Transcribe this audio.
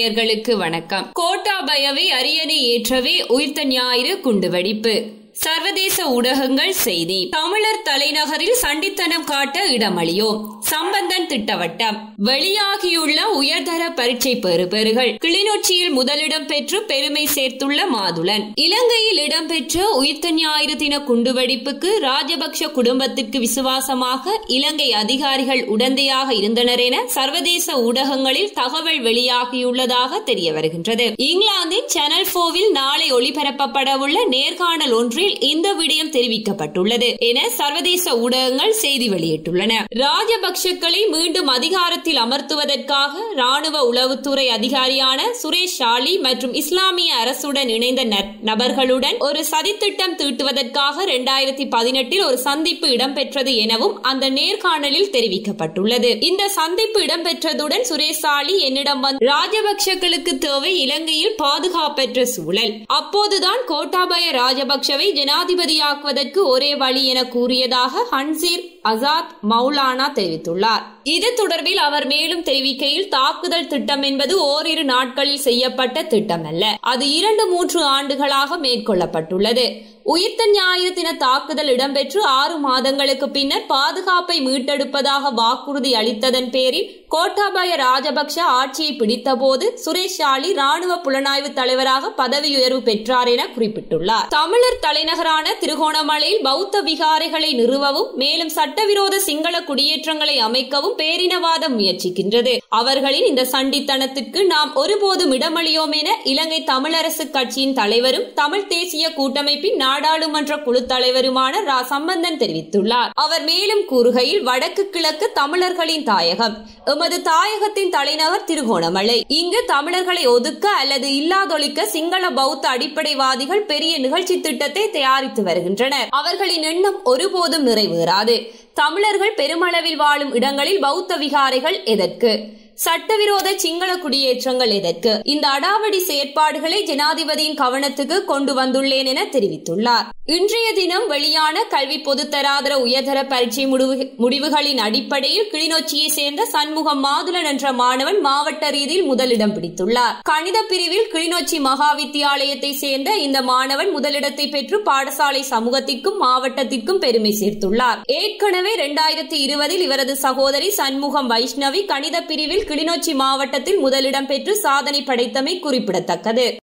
நேயர்களுக்கு வணக்கம் கோட்டாபயவை அரியணை ஏற்றவே உயிர்த்த ஞாயிறு குண்டுவெடிப்பு சர்வதேச ஊடகங்கள் செய்தி தமிழர் தலைநகரில் சண்டித்தனம் காட்ட இடமளியோம் சம்பந்தன் திட்டவட்டம் வெளியாகியுள்ள உயர்தர பரீட்சை பெறுபேறுகள் கிளிநொச்சியில் முதலிடம் பெற்று பெருமை சேர்த்துள்ள மாதுளன் இலங்கையில் இடம்பெற்ற உயிர்த்த ஞாயிறு தின குண்டுவெடிப்புக்கு ராஜபக்ஷ குடும்பத்திற்கு விசுவாசமாக இலங்கை அதிகாரிகள் உடந்தையாக இருந்தனர் என சர்வதேச ஊடகங்களில் தகவல் வெளியாகியுள்ளதாக தெரிய வருகின்றது இங்கிலாந்தின் சேனல் போவில் நாளை ஒளிபரப்பப்படவுள்ள நேர்காணல் ஒன்றில் இந்த விடயம் தெரிவிக்கப்பட்டுள்ளது என சர்வதேச ஊடகங்கள் செய்தி வெளியிட்டுள்ளன ராஜபக்ஷக்களை மீண்டும் அதிகாரத்தில் அமர்த்துவதற்காக ராணுவ உளவுத்துறை அதிகாரியான சுரேஷ் ஷாலி மற்றும் இஸ்லாமிய அரசுடன் இணைந்த நபர்களுடன் ஒரு சதித்திட்டம் தீட்டுவதற்காக இரண்டாயிரத்தி பதினெட்டில் ஒரு சந்திப்பு இடம்பெற்றது எனவும் அந்த நேர்காணலில் தெரிவிக்கப்பட்டுள்ளது இந்த சந்திப்பு இடம்பெற்றதுடன் சுரேஷ் சாலி என்னிடம் வந்து ராஜபக்ஷக்களுக்கு தேவை இலங்கையில் பாதுகாப்பற்ற சூழல் அப்போதுதான் கோட்டாபய ராஜபக்ஷவை ஜனாதிபதியாக்குவதற்கு ஒரே வழி என கூறியதாக ஹன்சீர் அசாத் மௌலானா தெரிவித்துள்ளார் இது தொடர்பில் அவர் மேலும் தெரிவிக்கையில் தாக்குதல் திட்டம் என்பது ஓரிரு நாட்களில் செய்யப்பட்ட திட்டம் அல்ல அது இரண்டு மூன்று ஆண்டுகளாக மேற்கொள்ளப்பட்டுள்ளது உயிர்த்த ஞாயிறு தின தாக்குதல் இடம்பெற்று ஆறு மாதங்களுக்கு பின்னர் பாதுகாப்பை மீட்டெடுப்பதாக வாக்குறுதி அளித்ததன் பேரில் கோட்டாபய ராஜபக்ஷ ஆட்சியை பிடித்தபோது சுரேஷ் ஷாலி ராணுவ புலனாய்வு தலைவராக பதவி உயர்வு பெற்றார் என குறிப்பிட்டுள்ளார் தமிழர் தலைநகரான திருகோணமலையில் பௌத்த விகாரைகளை நிறுவவும் மேலும் சட்டவிரோத சிங்கள குடியேற்றங்களை அமைக்கவும் பேரினவாதம் முயற்சிக்கின்றது அவர்களின் இந்த சண்டித்தனத்திற்கு நாம் ஒருபோதும் இடமளியோம் என இலங்கை தமிழரசு கட்சியின் தலைவரும் தமிழ் தேசிய கூட்டமைப்பின் நாடாளுமன்ற குழு தலைவருமான ரா சம்பந்தன் தெரிவித்துள்ளார் அவர் மேலும் கூறுகையில் வடக்கு கிழக்கு தமிழர்களின் தாயகம் எமது தாயகத்தின் தலைநகர் திருகோணமலை இங்கு தமிழர்களை ஒதுக்க அல்லது இல்லாதொழிக்க சிங்கள பௌத்த அடிப்படைவாதிகள் பெரிய நிகழ்ச்சி திட்டத்தை தயாரித்து வருகின்றனர் அவர்களின் எண்ணம் ஒருபோதும் நிறைவேறாது தமிழர்கள் பெருமளவில் வாழும் இடங்களில் பௌத்த விகாரைகள் எதற்கு சட்டவிரோத சிங்கள குடியேற்றங்கள் எதற்கு இந்த அடாவடி செயற்பாடுகளை ஜனாதிபதியின் கவனத்துக்கு கொண்டு வந்துள்ளேன் என தெரிவித்துள்ளார் இன்றைய தினம் வெளியான கல்வி பொதுத்தராதர உயர்தர பரீட்சை முடிவுகளின் அடிப்படையில் கிளிநொச்சியை சேர்ந்த சண்முகம் மாதுளன் என்ற மாணவன் மாவட்ட ரீதியில் முதலிடம் பிடித்துள்ளார் கணித பிரிவில் கிளிநொச்சி மகா வித்தியாலயத்தை சேர்ந்த இந்த மாணவன் முதலிடத்தை பெற்று பாடசாலை சமூகத்திற்கும் மாவட்டத்திற்கும் பெருமை சேர்த்துள்ளார் ஏற்கனவே இரண்டாயிரத்தி இருபதில் இவரது சகோதரி சண்முகம் வைஷ்ணவி கணித பிரிவில் கிளிநொச்சி மாவட்டத்தில் முதலிடம் பெற்று சாதனை படைத்தமை குறிப்பிடத்தக்கது